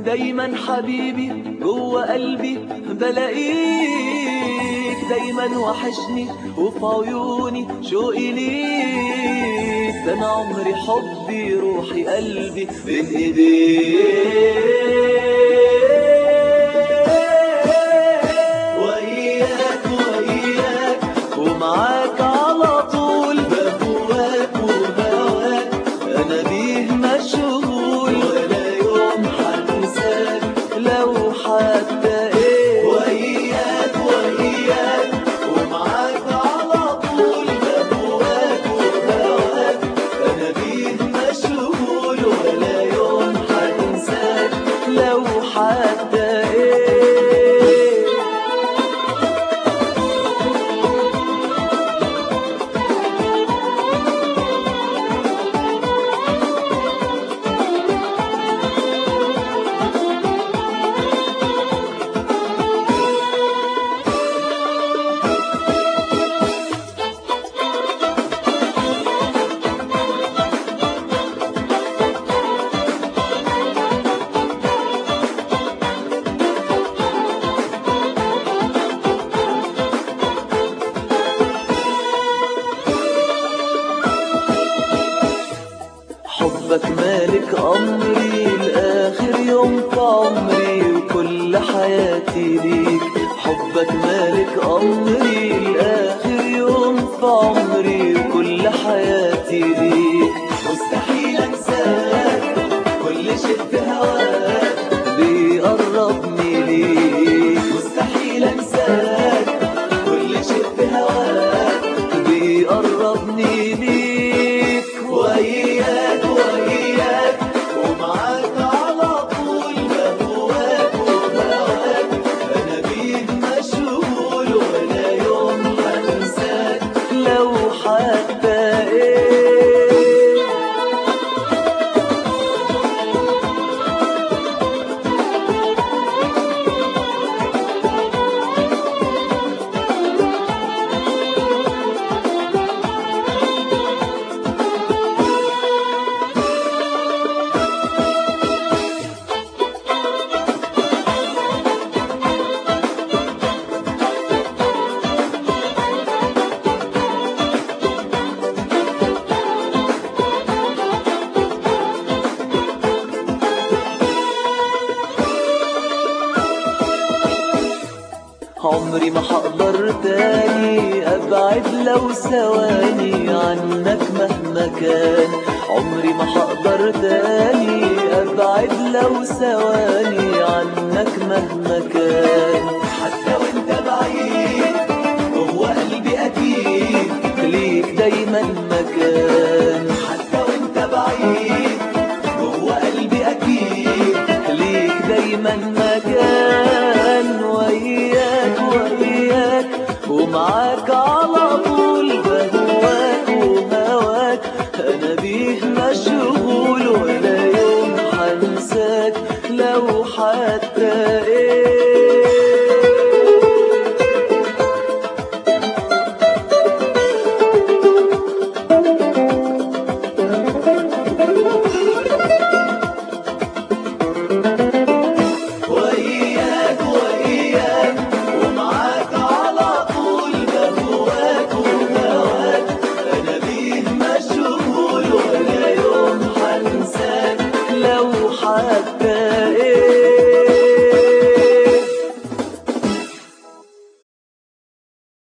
دايما حبيبي جوه قلبي بلاقيك دايما وحشني وفي عيوني شوقي ليك ده انا عمري حبي روحي قلبي بين ايديك وإياك وإياك ومعاك على طول بهواك وهواك أنا بيه مشغول ولا يوم هنساك لو حتى إيه وإياك وإياك ومعاك على طول بهواك وهواك أنا بيه مشغول ولا يوم هنساك لو حتى إيه حبك مالك أمري لآخر يوم في عمري وكل حياتي ليك حبك مالك أمري لآخر يوم في عمري وكل حياتي ليك مستحيل أنساك كل شيء في هواك بيقربني ليك مستحيل أنساك كل شيء في هواك بيقربني ليك وإياك وإياك ومعاك على طول بهواك وبهواك أنا بيه مشغول ولا يوم هنساك لو حتى إيه عمري ما هقدر تاني ابعد لو ثواني عنك مهما كان عمري ما هقدر تاني ابعد لو ثواني عنك مهما كان حتى وانت بعيد جوه قلبي اكيد ليك دايما مكان حتى وانت بعيد جوه قلبي اكيد ليك دايما مكان وياك وياك ومعاك على طول بهواك وهواك انا بيه مشغول ولا يوم هنساك لو حتى ايه وإياك وإياك ومعاك على طول بهواك وهواك أنا بيه مشغول ولا يوم هنساك لو حتى